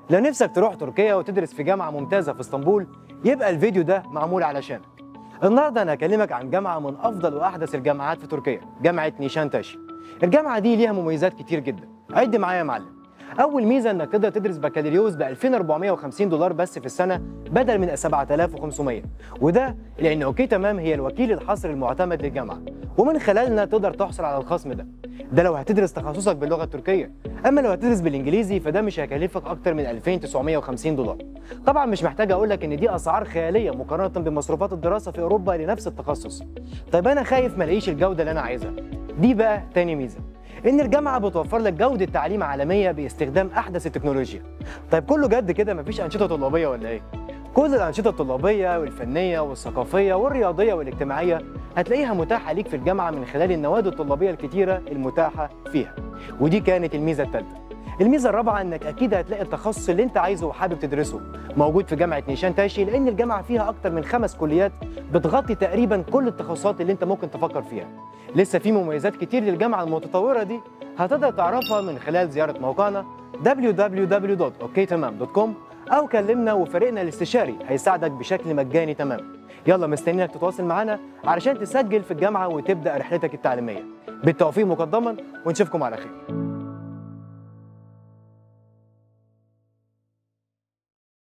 لو نفسك تروح تركيا وتدرس في جامعة ممتازة في اسطنبول يبقى الفيديو ده معمول علشانك النهارده انا هكلمك عن جامعة من افضل واحدث الجامعات في تركيا جامعة نيشانتاشي الجامعة دي ليها مميزات كتير جدا عد معايا يا معلم اول ميزه انك تقدر تدرس بكالوريوس ب 2450 دولار بس في السنه بدل من 7500 وده لان اوكي تمام هي الوكيل الحصري المعتمد للجامعه ومن خلالنا تقدر تحصل على الخصم ده ده لو هتدرس تخصصك باللغه التركيه اما لو هتدرس بالانجليزي فده مش هيكلفك اكتر من 2950 دولار طبعا مش محتاج اقول لك ان دي اسعار خياليه مقارنه بمصروفات الدراسه في اوروبا لنفس التخصص طيب انا خايف ما الاقيش الجوده اللي انا عايزها دي بقى تاني ميزه ان الجامعه بتوفر لك جوده تعليم عالميه باستخدام احدث التكنولوجيا طيب كله جد كده مفيش انشطه طلابيه ولا ايه كل الانشطه الطلابيه والفنيه والثقافيه والرياضيه والاجتماعيه هتلاقيها متاحه ليك في الجامعه من خلال النوادي الطلابيه الكتيره المتاحه فيها ودي كانت الميزه الثالثه الميزه الرابعه انك اكيد هتلاقي التخصص اللي انت عايزه وحابب تدرسه موجود في جامعه نيشان تاشي لان الجامعه فيها اكتر من خمس كليات بتغطي تقريبا كل التخصصات اللي انت ممكن تفكر فيها لسه في مميزات كتير للجامعه المتطوره دي هتقدر تعرفها من خلال زياره موقعنا www.oktamam.com او كلمنا وفريقنا الاستشاري هيساعدك بشكل مجاني تماما يلا مستنيينك تتواصل معنا علشان تسجل في الجامعه وتبدا رحلتك التعليميه بالتوفيق مقدما ونشوفكم على خير